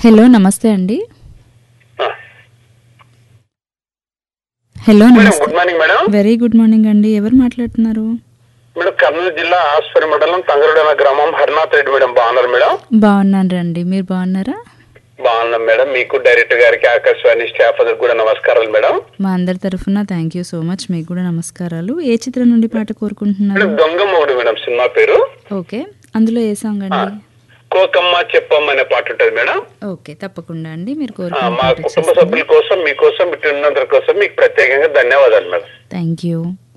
Hello నమస్తే అండి ఆ. హలో మేడం నమస్తే good morning madam very good morning అండి ఎవరు మాట్లాడుతున్నారు మేడం కర్నూలు జిల్లా ఆస్పరి మండలం తంగరుడన గ్రామం హరినాథ్ రెడ్డి మేడం బాగున్నారు మేడం బాగున్నాను రండి మీరు బాగున్నారా బాగున్నాం మేడం మీకు డైరెక్టర్ గారికి ఆకాశవాణి స్టాఫ్ అందరికి కూడా నమస్కారాలు మేడం మా అందరి తరఫున థ్యాంక్ యూ సో మచ్ మీకు కూడా నమస్కారాలు ఏ చిత్రం నుండి పాట కోరుకుంటున్నారు మేడం దొంగ మొగుడు మేడం సినిమా పేరు ఓకే అందులో ఏ సాంగ్ అండి కోకమ్మ చెప్పమ్మ అనే పాట ఉంటుంది మేడం ఓకే తప్పకుండా అండి మీరు ఆ, కోరుకున్న మా పాట కుటుంబ ఇచ్చేస్తాను సభ్యుల కోసం మీకోసం ఇటు ఉన్నందరి కోసం మీకు ప్రత్యేకంగా ధన్యవాదాలు మేడం థ్యాంక్ యూ